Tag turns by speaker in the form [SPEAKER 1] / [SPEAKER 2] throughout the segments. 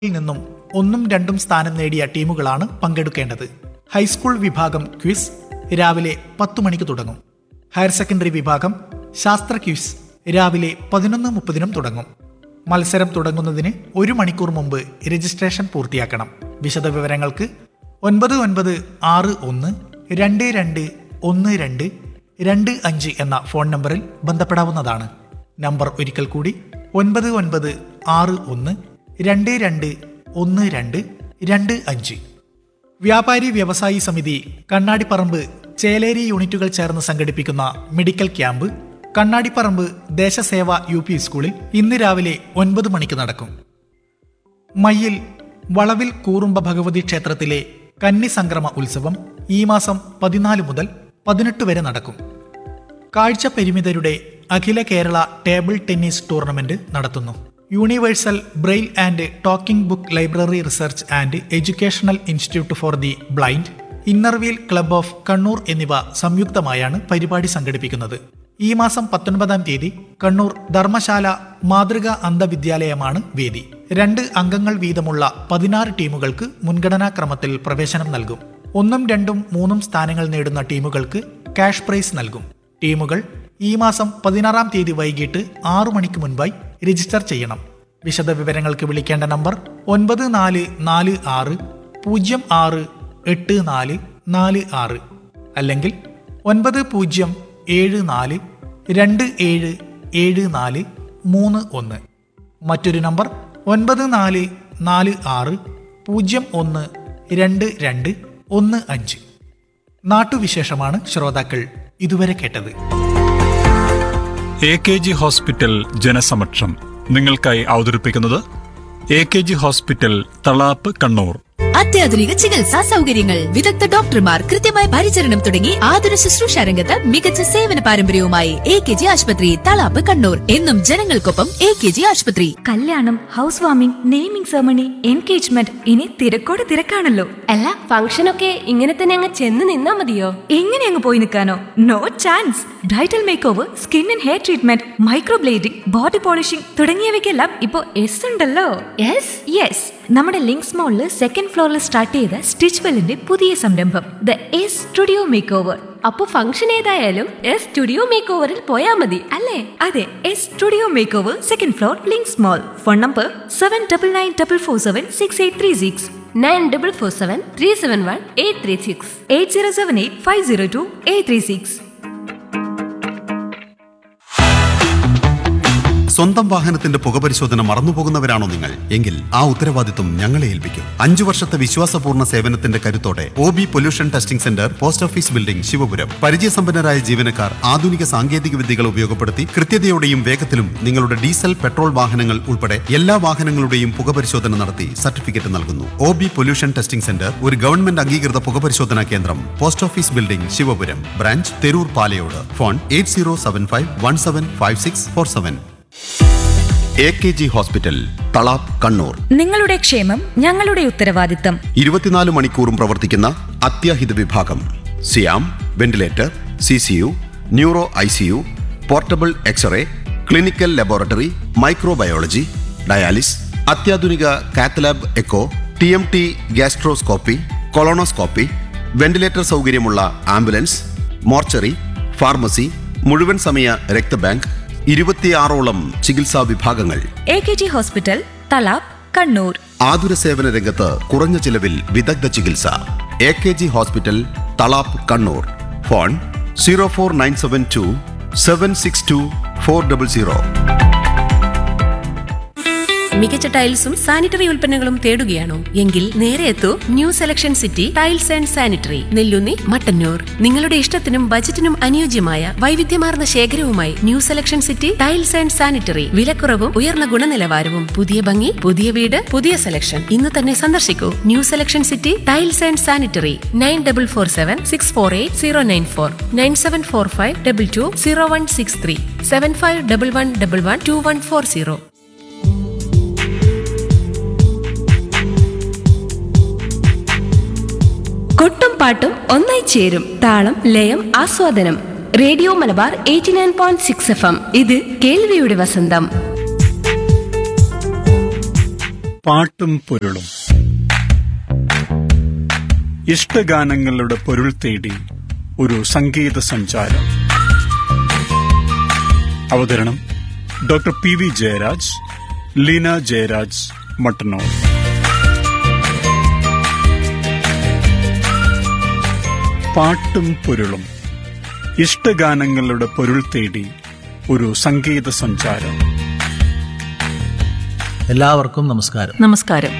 [SPEAKER 1] ിൽ നിന്നും ഒന്നും രണ്ടും സ്ഥാനം നേടിയ ടീമുകളാണ് പങ്കെടുക്കേണ്ടത് ഹൈസ്കൂൾ വിഭാഗം ക്വിസ് രാവിലെ പത്തു മണിക്ക് തുടങ്ങും ഹയർ സെക്കൻഡറി വിഭാഗം ശാസ്ത്ര ക്വിസ് രാവിലെ പതിനൊന്ന് മുപ്പതിനും തുടങ്ങും മത്സരം തുടങ്ങുന്നതിന് ഒരു മണിക്കൂർ മുമ്പ് രജിസ്ട്രേഷൻ പൂർത്തിയാക്കണം വിശദവിവരങ്ങൾക്ക് ഒൻപത് ഒൻപത് ആറ് ഒന്ന് രണ്ട് രണ്ട് ഒന്ന് രണ്ട് രണ്ട് അഞ്ച് എന്ന ഫോൺ നമ്പറിൽ ബന്ധപ്പെടാവുന്നതാണ് നമ്പർ ഒരിക്കൽ കൂടി ഒൻപത് ഒൻപത് ആറ് ഒന്ന് രണ്ട് രണ്ട് ഒന്ന് രണ്ട് രണ്ട് അഞ്ച് വ്യാപാരി വ്യവസായി സമിതി കണ്ണാടിപ്പറമ്പ് ചേലേരി യൂണിറ്റുകൾ ചേർന്ന് സംഘടിപ്പിക്കുന്ന medical camp Kannadiparamba Desaseva U P സ്കൂളിൽ ഇന്ന് രാവിലെ ഒൻപത് മണിക്ക് നടക്കും മയ്യിൽ വളവിൽ കൂറുമ്പ ഭഗവതി ക്ഷേത്രത്തിലെ കന്നി സംക്രമ ഉത്സവം ഈ മാസം പതിനാല് മുതൽ പതിനെട്ട് വരെ നടക്കും കാഴ്ച പരിമിതരുടെ അഖില കേരള ടേബിൾ ടെന്നീസ് ടൂർണമെന്റ് നടത്തുന്നു universal braille and talking book library research and educational institute for the blind Inner Wheel club of Kannur എന്നിവ സംയുക്തമായാണ് പരിപാടി സംഘടിപ്പിക്കുന്നത് ഈ മാസം പത്തൊൻപതാം തീയതി കണ്ണൂർ ധർമ്മശാല മാതൃകാ അന്ധവിദ്യാലയമാണ് വേദി രണ്ട് അംഗങ്ങൾ വീതമുള്ള പതിനാറ് ടീമുകൾക്ക് മുൻഗണനാ ക്രമത്തിൽ പ്രവേശനം നൽകും ഒന്നും രണ്ടും മൂന്നും സ്ഥാനങ്ങൾ നേടുന്ന ടീമുകൾക്ക് ക്യാഷ് പ്രൈസ് നൽകും ടീമുകൾ ഈ മാസം പതിനാറാം തീയതി വൈകിട്ട് ആറു മണിക്ക് മുൻപായി രജിസ്റ്റർ ചെയ്യണം വിശദ വിവരങ്ങൾക്ക് വിളിക്കേണ്ട നമ്പർ ഒൻപത് നാല് നാല് ആറ് പൂജ്യം ആറ് എട്ട് നാല് നാല് ആറ് അല്ലെങ്കിൽ ഒൻപത് പൂജ്യം ഏഴ് നാല് രണ്ട് ഏഴ് ഏഴ് നാല് മൂന്ന് ഒന്ന് മറ്റൊരു നമ്പർ ഒൻപത് നാല് നാല് ആറ് പൂജ്യം ഒന്ന് രണ്ട് രണ്ട് ഒന്ന് അഞ്ച് നാട്ടുവിശേഷമാണ് ശ്രോതാക്കൾ ഇതുവരെ കേട്ടത്
[SPEAKER 2] എ കെ ജി ഹോസ്പിറ്റൽ ജനസമക്ഷം നിങ്ങൾക്കായി അവതരിപ്പിക്കുന്നത് A K G hospital Thalap Kannur
[SPEAKER 3] അത്യാധുനിക ചികിത്സാ സൗകര്യങ്ങൾ വിദഗ്ധ ഡോക്ടർമാർ കൃത്യമായ പരിചരണം തുടങ്ങി ആതുര ശുശ്രൂഷ രംഗത്ത് മികച്ച സേവന പാരമ്പര്യവുമായി എ കെ ജി ആശുപത്രി തളാപ്പ് കണ്ണൂർ എന്നും ജനങ്ങൾക്കൊപ്പം എ കെ ജി ആശുപത്രി
[SPEAKER 4] കല്യാണം house warming naming ceremony engagement ഇനി തിരക്കോട് തിരക്കാണല്ലോ
[SPEAKER 5] അല്ല ഫംഗ്ഷനൊക്കെ ഇങ്ങനെ തന്നെ അങ്ങ് ചെന്ന് നിന്നാ മതിയോ
[SPEAKER 4] എങ്ങനെ അങ്ങ് പോയി നിൽക്കാനോ no chance bridal makeover skin and hair treatment microblading body polishing തുടങ്ങിയവയ്ക്കെല്ലാം ഇപ്പോ എസ് ഉണ്ടല്ലോ
[SPEAKER 5] യെസ്
[SPEAKER 4] യെസ് നമ്മുടെ ലിങ്ക്സ് മോളിൽ സെക്കൻഡ് ഫ്ലോറിൽ സ്റ്റാർട്ട് ചെയ്ത സ്റ്റിച്ച് വെല്ലിന്റെ പുതിയ സംരംഭം the S studio makeover
[SPEAKER 5] അപ്പൊ ഫംഗ്ഷൻ ഏതായാലും എസ് സ്റ്റുഡിയോ മേക്ക് ഓവറിൽ പോയാ മതി
[SPEAKER 4] അല്ലേ അതെ S studio makeover second floor Links mall phone number seven double nine double four seven six eight three six
[SPEAKER 5] nine double four seven three seven one eight three six
[SPEAKER 4] eight zero seven eight five zero two eight three six
[SPEAKER 6] സ്വന്തം വാഹനത്തിന്റെ പുകപരിശോധന മറന്നുപോകുന്നവരാണോ നിങ്ങൾ എങ്കിൽ ആ ഉത്തരവാദിത്വം ഞങ്ങളെ ഏൽപ്പിക്കും അഞ്ചു വർഷത്തെ വിശ്വാസപൂർണ്ണ സേവനത്തിന്റെ കരുത്തോടെ O B pollution testing centre post office building Shivapuram പരിചയസമ്പന്നരായ ജീവനക്കാർ ആധുനിക സാങ്കേതിക വിദ്യകൾ ഉപയോഗപ്പെടുത്തി കൃത്യതയോടെയും വേഗത്തിലും നിങ്ങളുടെ ഡീസൽ പെട്രോൾ വാഹനങ്ങൾ ഉൾപ്പെടെ എല്ലാ വാഹനങ്ങളുടെയും പുകപരിശോധന നടത്തി സർട്ടിഫിക്കറ്റ് നൽകുന്നു O B pollution testing centre ഒരു ഗവൺമെന്റ് അംഗീകൃത പുകപരിശോധനാ കേന്ദ്രം post office building Shivapuram branch Theroor Palayode phone eight zero seven five one seven five six four seven A K G hospital Thalap Kannur
[SPEAKER 4] നിങ്ങളുടെ ക്ഷേമം ഞങ്ങളുടെ ഉത്തരവാദിത്തം
[SPEAKER 6] ഇരുപത്തിനാല് മണിക്കൂറും പ്രവർത്തിക്കുന്ന അത്യാഹിത വിഭാഗം സിയാം ventilator C C U neuro I C U portable X ray clinical laboratory microbiology dialysis അത്യാധുനിക cath lab echo T M T gastroscopy colonoscopy ventilator സൗകര്യമുള്ള ആംബുലൻസ് മോർച്ചറി ഫാർമസി മുഴുവൻ സമയ രക്തബാങ്ക് ഇരുപത്തിയാറോളം ചികിത്സാ വിഭാഗങ്ങൾ
[SPEAKER 4] A K G hospital Thalap Kannur
[SPEAKER 6] ആതുര സേവന രംഗത്ത് കുറഞ്ഞ ചിലവിൽ വിദഗ്ധ ചികിത്സ A K G hospital Thalap Kannur phone zero four nine seven two seven six two four double zero
[SPEAKER 5] മികച്ച ടൈൽസും സാനിറ്ററി ഉൽപ്പന്നങ്ങളും തേടുകയാണോ എങ്കിൽ നേരെ എത്തൂ new selection city tiles and sanitary Nellunni Mattannur നിങ്ങളുടെ ഇഷ്ടത്തിനും ബജറ്റിനും അനുയോജ്യമായ വൈവിധ്യമാർന്ന ശേഖരവുമായി new selection city tiles and sanitary വിലക്കുറവും ഉയർന്ന ഗുണനിലവാരവും പുതിയ ഭംഗി പുതിയ വീട് പുതിയ സെലക്ഷൻ ഇന്ന് തന്നെ സന്ദർശിക്കൂ new selection city tiles and sanitary nine double four seven six four eight zero nine four nine seven four five double two zero one six three seven five double one double one two one four zero കൊട്ടും പാട്ടും ഒന്നായി ചേരും താളം ലയം ആസ്വാദനം radio Malabar eighty nine point six F M ഇത് കേൾവിയുടെ വസന്തം
[SPEAKER 2] പാട്ടും പൊരുളും ഇഷ്ടഗാനങ്ങളുടെ പൊരുൾ തേടി ഒരു സംഗീത സഞ്ചാരം അവതരണം doctor P V Jayaraj Leena Jayaraj Mattannur പാട്ടും പൊരുളും ഇഷ്ടഗാനങ്ങളുടെ പൊരുൾ തേടി ഒരു സംഗീത സഞ്ചാരം
[SPEAKER 7] എല്ലാവർക്കും നമസ്കാരം
[SPEAKER 4] നമസ്കാരം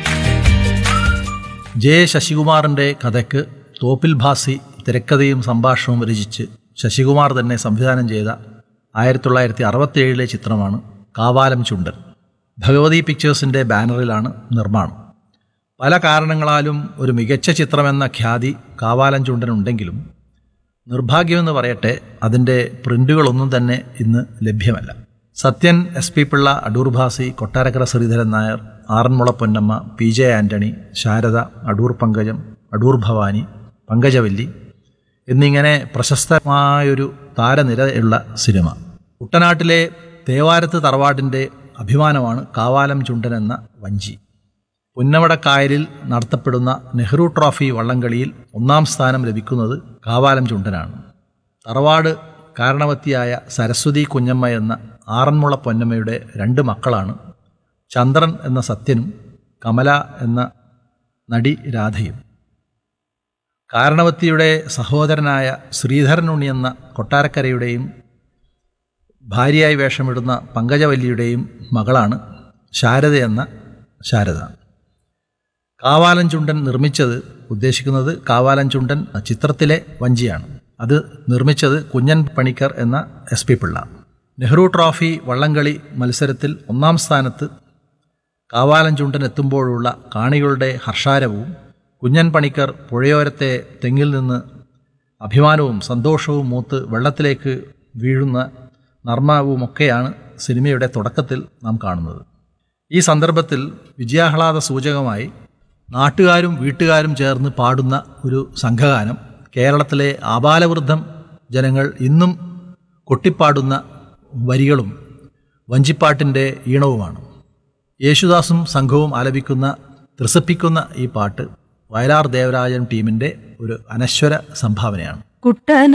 [SPEAKER 7] ജെ ശശികുമാറിൻ്റെ കഥയ്ക്ക് തോപ്പിൽ ഭാസി തിരക്കഥയും സംഭാഷണവും രചിച്ച് ശശികുമാർ തന്നെ സംവിധാനം ചെയ്ത ആയിരത്തി തൊള്ളായിരത്തി അറുപത്തിയേഴിലെ ചിത്രമാണ് കാവാലം ചുണ്ടൻ ഭഗവതി പിക്ചേഴ്സിൻ്റെ ബാനറിലാണ് നിർമ്മാണം പല കാരണങ്ങളാലും ഒരു മികച്ച ചിത്രമെന്ന ഖ്യാതി കാവാലം ചുണ്ടനുണ്ടെങ്കിലും നിർഭാഗ്യമെന്ന് പറയട്ടെ അതിൻ്റെ പ്രിൻ്റുകളൊന്നും തന്നെ ഇന്ന് ലഭ്യമല്ല Sathyan S P Pillai Adoor Bhasi Kottarakkara Sreedharan Nair Aranmula Ponnamma P J Antony Sharada Adoor Pankajam Adoor Bhavani Pankajavalli എന്നിങ്ങനെ പ്രശസ്തമായൊരു താരനിരയുള്ള സിനിമ കുട്ടനാട്ടിലെ തേവാരത്ത് തറവാടിൻ്റെ അഭിമാനമാണ് കാവാലം ചുണ്ടൻ എന്ന വഞ്ചി പുന്നമടക്കായലിൽ നടത്തപ്പെടുന്ന നെഹ്റു ട്രോഫി വള്ളംകളിയിൽ ഒന്നാം സ്ഥാനം ലഭിക്കുന്നത് കാവാലം ചുണ്ടനാണ് തറവാട് കാരണവത്തിയായ സരസ്വതി കുഞ്ഞമ്മ എന്ന ആറന്മുള പൊന്നമ്മയുടെ രണ്ട് മക്കളാണ് ചന്ദ്രൻ എന്ന സത്യനും കമല എന്ന നടി രാധയും കാരണവത്തിയുടെ സഹോദരനായ ശ്രീധരനുണ്ണി എന്ന കൊട്ടാരക്കരയുടെയും ഭാര്യയായി വേഷമിടുന്ന പങ്കജവല്ലിയുടെയും മകളാണ് ശാരദ എന്ന ശാരദ കാവാലൻ ചുണ്ടൻ നിർമ്മിച്ചത് ഉദ്ദേശിക്കുന്നത് കാവാലൻ ചുണ്ടൻ ചിത്രത്തിലെ വഞ്ചിയാണ് അത് നിർമ്മിച്ചത് കുഞ്ഞൻ പണിക്കർ എന്ന S P Pillai Nehru trophy വള്ളംകളി മത്സരത്തിൽ ഒന്നാം സ്ഥാനത്ത് കാവാലൻ ചുണ്ടൻ എത്തുമ്പോഴുള്ള കാണികളുടെ ഹർഷാരവും കുഞ്ഞൻ പണിക്കർ പുഴയോരത്തെ തെങ്ങിൽ നിന്ന് അഭിമാനവും സന്തോഷവും മൂത്ത് വെള്ളത്തിലേക്ക് വീഴുന്ന നർമ്മവുമൊക്കെയാണ് സിനിമയുടെ തുടക്കത്തിൽ നാം കാണുന്നത് ഈ സന്ദർഭത്തിൽ വിജയാഹ്ലാദ സൂചകമായി നാട്ടുകാരും വീട്ടുകാരും ചേർന്ന് പാടുന്ന ഒരു സംഘഗാനം കേരളത്തിലെ ആബാലവൃദ്ധം ജനങ്ങൾ ഇന്നും കൊട്ടിപ്പാടുന്ന വരികളും വഞ്ചിപ്പാട്ടിൻ്റെ ഈണവുമാണ് യേശുദാസും സംഘവും ആലപിക്കുന്ന ത്രസിപ്പിക്കുന്ന ഈ പാട്ട് വയലാർ ദേവരാജൻ ടീമിൻ്റെ ഒരു അനശ്വര സംഭാവനയാണ്
[SPEAKER 4] കുട്ടന